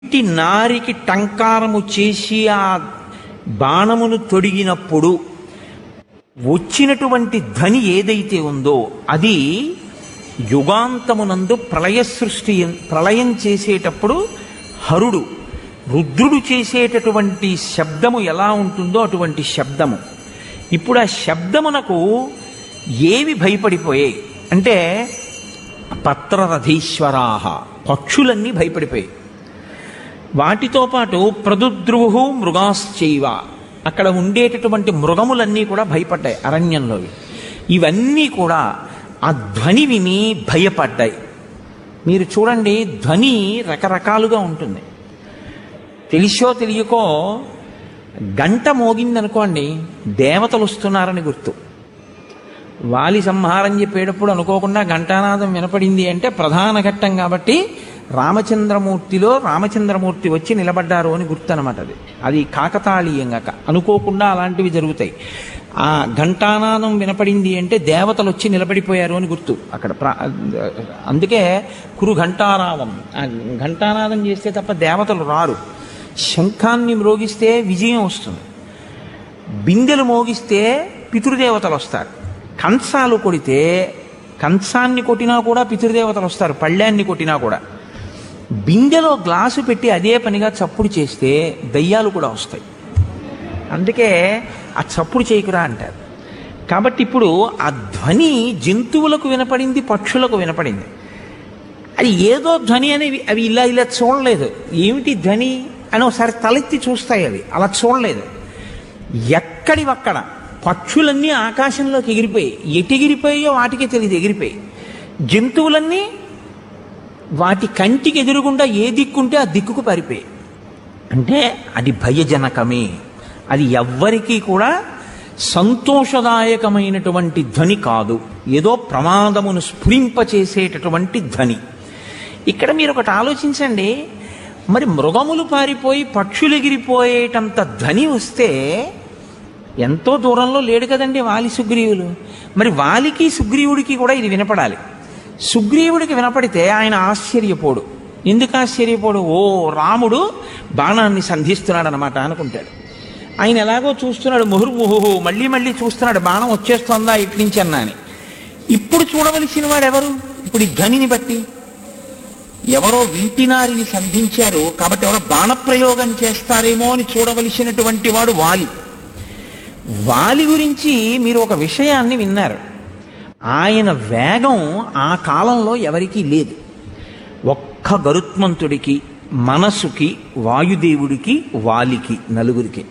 ఇంటి నారికి టంకారము చేసి ఆ బాణమును తొడిగినప్పుడు వచ్చినటువంటి ధ్వని ఏదైతే ఉందో అది యుగాంతమునందు ప్రళయ సృష్టి ప్రళయం చేసేటప్పుడు హరుడు రుద్రుడు చేసేటటువంటి శబ్దము ఎలా ఉంటుందో అటువంటి శబ్దము ఇప్పుడు ఆ శబ్దమునకు ఏవి భయపడిపోయాయి అంటే పత్రరథీశ్వరాహ పక్షులన్నీ భయపడిపోయాయి వాటితో పాటు ప్రదుద్రువు మృగాశ్చైవ అక్కడ ఉండేటటువంటి మృగములన్నీ కూడా భయపడ్డాయి అరణ్యంలోవి ఇవన్నీ కూడా ఆ ధ్వని విని భయపడ్డాయి మీరు చూడండి ధ్వని రకరకాలుగా ఉంటుంది తెలిసో తెలియకో గంట మోగిందనుకోండి దేవతలు వస్తున్నారని గుర్తు వాలి సంహారం చెప్పేటప్పుడు అనుకోకుండా ఘంటానాదం వినపడింది అంటే ప్రధాన ఘట్టం కాబట్టి రామచంద్రమూర్తిలో రామచంద్రమూర్తి వచ్చి నిలబడ్డారు అని గుర్తు అనమాట అది అది కాకతాళీయంగా క- అనుకోకుండా అలాంటివి జరుగుతాయి ఆ ఘంటానాదం వినపడింది అంటే దేవతలు వచ్చి నిలబడిపోయారు అని గుర్తు అక్కడ ప్రా అందుకే కురు ఘంటారావం ఆ ఘంటానాదం చేస్తే తప్ప దేవతలు రారు శంఖాన్ని మ్రోగిస్తే విజయం వస్తుంది బిందెలు మోగిస్తే పితృదేవతలు వస్తారు కంచాలు కొడితే కంచాన్ని కొట్టినా కూడా పితృదేవతలు వస్తారు పళ్ళాన్ని కొట్టినా కూడా బిందెలో గ్లాసు పెట్టి అదే పనిగా చప్పుడు చేస్తే దయ్యాలు కూడా వస్తాయి అందుకే ఆ చప్పుడు చేయకురా అంటారు కాబట్టి ఇప్పుడు ఆ ధ్వని జంతువులకు వినపడింది పక్షులకు వినపడింది అది ఏదో ధ్వని అనేవి అవి ఇలా ఇలా చూడలేదు ఏమిటి ధ్వని అని ఒకసారి తలెత్తి చూస్తాయి అవి అలా చూడలేదు ఎక్కడివక్కడ పక్షులన్నీ ఆకాశంలోకి ఎగిరిపోయాయి ఎటు ఎగిరిపోయాయో వాటికే తెలియదు ఎగిరిపోయి జంతువులన్నీ వాటి కంటికి ఎదురుగుండా ఏ దిక్కుంటే ఆ దిక్కుకు పారిపోయాయి అంటే అది భయజనకమే అది ఎవ్వరికీ కూడా సంతోషదాయకమైనటువంటి ధ్వని కాదు ఏదో ప్రమాదమును స్ఫురింపచేసేటటువంటి ధ్వని ఇక్కడ మీరు ఒకటి ఆలోచించండి మరి మృగములు పారిపోయి పక్షులు ఎగిరిపోయేటంత ధ్వని వస్తే ఎంతో దూరంలో లేడు కదండి వాలి సుగ్రీవులు మరి వాలికి సుగ్రీవుడికి కూడా ఇది వినపడాలి సుగ్రీవుడికి వినపడితే ఆయన ఆశ్చర్యపోడు ఎందుకు ఆశ్చర్యపోడు ఓ రాముడు బాణాన్ని సంధిస్తున్నాడు అనమాట అనుకుంటాడు ఆయన ఎలాగో చూస్తున్నాడు ముహుర్ముహు మళ్ళీ మళ్ళీ చూస్తున్నాడు బాణం వచ్చేస్తుందా ఇటు నుంచి అన్నా అని ఇప్పుడు చూడవలసిన వాడు ఎవరు ఇప్పుడు ఈ ధ్వనిని బట్టి ఎవరో వింటినారిని సంధించారు కాబట్టి ఎవరో బాణప్రయోగం చేస్తారేమో అని చూడవలసినటువంటి వాడు వాలి వాలి గురించి మీరు ఒక విషయాన్ని విన్నారు ఆయన వేగం ఆ కాలంలో ఎవరికీ లేదు ఒక్క గరుత్మంతుడికి మనసుకి వాయుదేవుడికి వాలికి నలుగురికి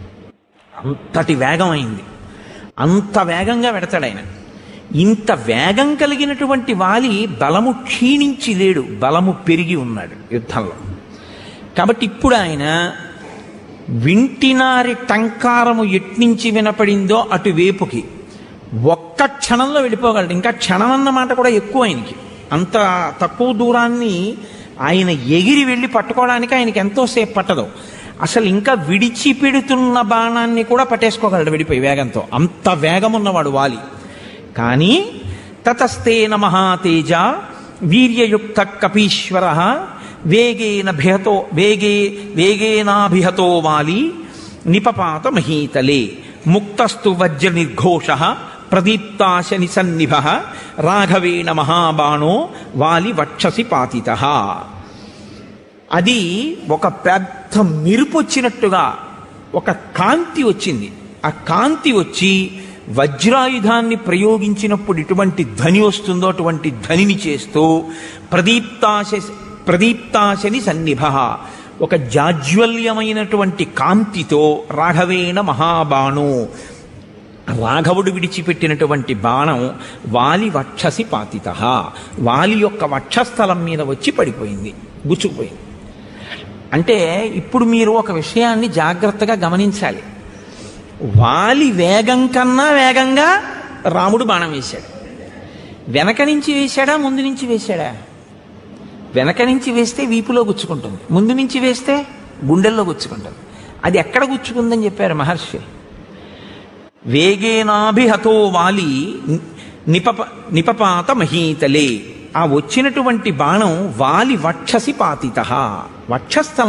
అంతటి వేగం అయింది అంత వేగంగా పెడతాడు ఆయన ఇంత వేగం కలిగినటువంటి వాలి బలము క్షీణించి లేడు బలము పెరిగి ఉన్నాడు యుద్ధంలో కాబట్టి ఇప్పుడు ఆయన వింటినారి టంకారము ఎట్నుంచి వినపడిందో అటువైపుకి ఒక్క క్షణంలో వెళ్ళిపోగలడు ఇంకా క్షణం అన్న మాట కూడా ఎక్కువ ఆయనకి అంత తక్కువ దూరాన్ని ఆయన ఎగిరి వెళ్ళి పట్టుకోవడానికి ఆయనకి ఎంతోసేపు పట్టదు అసలు ఇంకా విడిచిపెడుతున్న బాణాన్ని కూడా పట్టేసుకోగలడు విడిపోయి వేగంతో అంత వేగం ఉన్నవాడు వాలి కానీ తతస్తేన మహాతేజ వీర్యయుక్త కపీశ్వర వేగేన భిహతో వేగే వేగేనాభిహతో వాలి నిపపాత మహీతలే ముక్తస్తు వజ్ర నిర్ఘోష ప్రదీప్తాశని సన్నిభ రాఘవేణ మహాబాణో వాలి వక్షసి పాతిత అది ఒక పెద్ద మెరుపు వచ్చినట్టుగా ఒక కాంతి వచ్చింది ఆ కాంతి వచ్చి వజ్రాయుధాన్ని ప్రయోగించినప్పుడు ఇటువంటి ధ్వని వస్తుందో అటువంటి ధ్వనిని చేస్తూ ప్రదీప్తాశ ప్రదీప్తాశని సన్నిభ ఒక జాజ్వల్యమైనటువంటి కాంతితో రాఘవేణ మహాబాణో రాఘవుడు విడిచిపెట్టినటువంటి బాణం వాలి వక్షసి పాతిత వాలి యొక్క వక్షస్థలం మీద వచ్చి పడిపోయింది గుచ్చుకుపోయింది అంటే ఇప్పుడు మీరు ఒక విషయాన్ని జాగ్రత్తగా గమనించాలి వాలి వేగం కన్నా వేగంగా రాముడు బాణం వేశాడు వెనక నుంచి వేశాడా ముందు నుంచి వేశాడా వెనక నుంచి వేస్తే వీపులో గుచ్చుకుంటుంది ముందు నుంచి వేస్తే గుండెల్లో గుచ్చుకుంటుంది అది ఎక్కడ గుచ్చుకుందని చెప్పారు మహర్షి వేగేనాభిహతో వాలి నిపప నిపపాత మహీతలే ఆ వచ్చినటువంటి బాణం వాలి వక్షసి పాతిత వక్షస్థలం